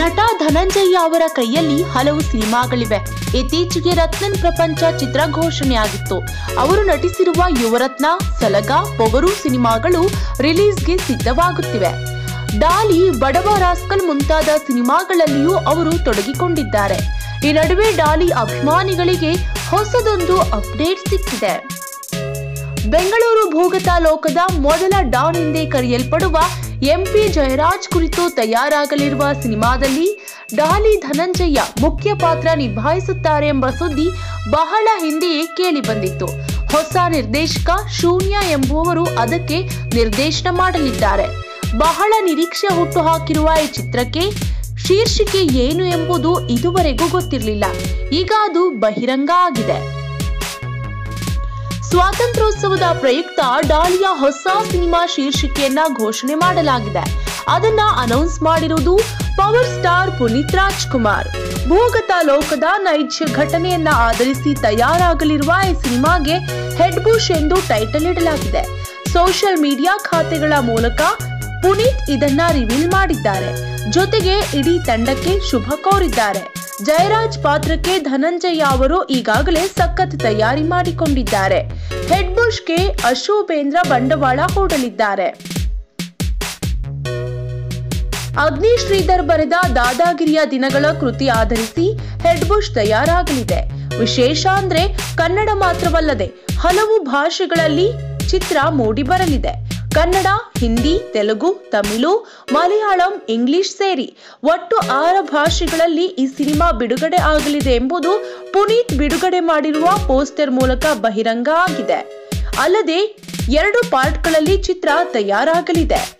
ನಟ ಧನಂಜಯ ಅವರ ಕೈಯಲ್ಲಿ ಹಲವು ಸಿನಿಮಾಗಳಿವೆ ಇತ್ತೀಚೆಗೆ ರತ್ನನ್ ಪ್ರಪಂಚ ಚಿತ್ರ ಘೋಷಣೆಯಾಗಿತ್ತು ಅವರು ನಟಿಸಿರುವ ಯುವರತ್ನ ಸಲಗ ಪೊಗರು ಸಿನಿಮಾಗಳು ರಿಲೀಸ್ಗೆ ಸಿದ್ಧವಾಗುತ್ತಿವೆ ಡಾಲಿ ಬಡವ ರಾಸ್ಕಲ್ ಮುಂತಾದ ಸಿನಿಮಾಗಳಲ್ಲಿಯೂ ಅವರು ತೊಡಗಿಕೊಂಡಿದ್ದಾರೆ ಈ ನಡುವೆ ಡಾಲಿ ಅಭಿಮಾನಿಗಳಿಗೆ ಹೊಸದೊಂದು ಅಪ್ಡೇಟ್ ಸಿಕ್ಕಿದೆ ಬೆಂಗಳೂರು ಭೂಗತ ಲೋಕದ ಮೊದಲ ಡಾನ್ ಎಂದೇ ಕರೆಯಲ್ಪಡುವ ಎಂಪಿ ಜಯರಾಜ್ ಕುರಿತು ತಯಾರಾಗಲಿರುವ ಸಿನಿಮಾದಲ್ಲಿ ಡಾಲಿ ಧನಂಜಯ ಮುಖ್ಯ ಪಾತ್ರ ನಿಭಾಯಿಸುತ್ತಾರೆ ಎಂಬ ಸುದ್ದಿ ಬಹಳ ಹಿಂದೆಯೇ ಕೇಳಿ ಬಂದಿತ್ತು ಹೊಸ ನಿರ್ದೇಶಕ ಶೂನ್ಯ ಎಂಬುವವರು ಅದಕ್ಕೆ ನಿರ್ದೇಶನ ಮಾಡಲಿದ್ದಾರೆ ಬಹಳ ನಿರೀಕ್ಷೆ ಹುಟ್ಟುಹಾಕಿರುವ ಈ ಚಿತ್ರಕ್ಕೆ ಶೀರ್ಷಿಕೆ ಏನು ಎಂಬುದು ಇದುವರೆಗೂ ಗೊತ್ತಿರಲಿಲ್ಲ ಈಗ ಅದು ಬಹಿರಂಗ ಆಗಿದೆ ಸ್ವಾತಂತ್ರ್ಯೋತ್ಸವದ ಪ್ರಯುಕ್ತ ಡಾಲಿಯ ಹೊಸ ಸಿನಿಮಾ ಶೀರ್ಷಿಕೆಯನ್ನ ಘೋಷಣೆ ಮಾಡಲಾಗಿದೆ ಅದನ್ನ ಅನೌನ್ಸ್ ಮಾಡಿರುವುದು ಪವರ್ ಸ್ಟಾರ್ ಪುನೀತ್ ರಾಜ್ಕುಮಾರ್ ಭೂಗತ ಲೋಕದ ನೈಜ ಘಟನೆಯನ್ನ ಆಧರಿಸಿ ತಯಾರಾಗಲಿರುವ ಈ ಸಿನಿಮಾಗೆ ಹೆಡ್ ಬುಷ್ ಎಂದು ಟೈಟಲ್ ಇಡಲಾಗಿದೆ ಸೋಷಿಯಲ್ ಮೀಡಿಯಾ ಖಾತೆಗಳ ಮೂಲಕ ಪುನೀತ್ ಇದನ್ನ ರಿವೀಲ್ ಮಾಡಿದ್ದಾರೆ ಜೊತೆಗೆ ಇಡೀ ತಂಡಕ್ಕೆ ಶುಭ ಕೋರಿದ್ದಾರೆ ಜಯರಾಜ್ ಪಾತ್ರಕ್ಕೆ ಧನಂಜಯ ಅವರು ಈಗಾಗಲೇ ಸಖತ್ ತಯಾರಿ ಮಾಡಿಕೊಂಡಿದ್ದಾರೆ ಹೆಡ್ ಬುಷ್ಗೆ ಅಶೋಬೇಂದ್ರ ಬಂಡವಾಳ ಹೂಡಲಿದ್ದಾರೆ ಅಗ್ನಿ ಶ್ರೀಧರ್ ಬರೆದ ದಾದಾಗಿರಿಯ ದಿನಗಳ ಕೃತಿ ಆಧರಿಸಿ ಹೆಡ್ ಬುಷ್ ತಯಾರಾಗಲಿದೆ ವಿಶೇಷ ಅಂದ್ರೆ ಕನ್ನಡ ಮಾತ್ರವಲ್ಲದೆ ಹಲವು ಭಾಷೆಗಳಲ್ಲಿ ಚಿತ್ರ ಮೂಡಿ ಬರಲಿದೆ ಕನ್ನಡ ಹಿಂದಿ ತೆಲುಗು ತಮಿಳು ಮಲಯಾಳಂ ಇಂಗ್ಲಿಷ್ ಸೇರಿ ಒಟ್ಟು ಆರು ಭಾಷೆಗಳಲ್ಲಿ ಈ ಸಿನಿಮಾ ಬಿಡುಗಡೆ ಆಗಲಿದೆ ಎಂಬುದು ಪುನೀತ್ ಬಿಡುಗಡೆ ಮಾಡಿರುವ ಪೋಸ್ಟರ್ ಮೂಲಕ ಬಹಿರಂಗ ಆಗಿದೆ ಅಲ್ಲದೆ ಎರಡು ಪಾರ್ಟ್ಗಳಲ್ಲಿ ಚಿತ್ರ ತಯಾರಾಗಲಿದೆ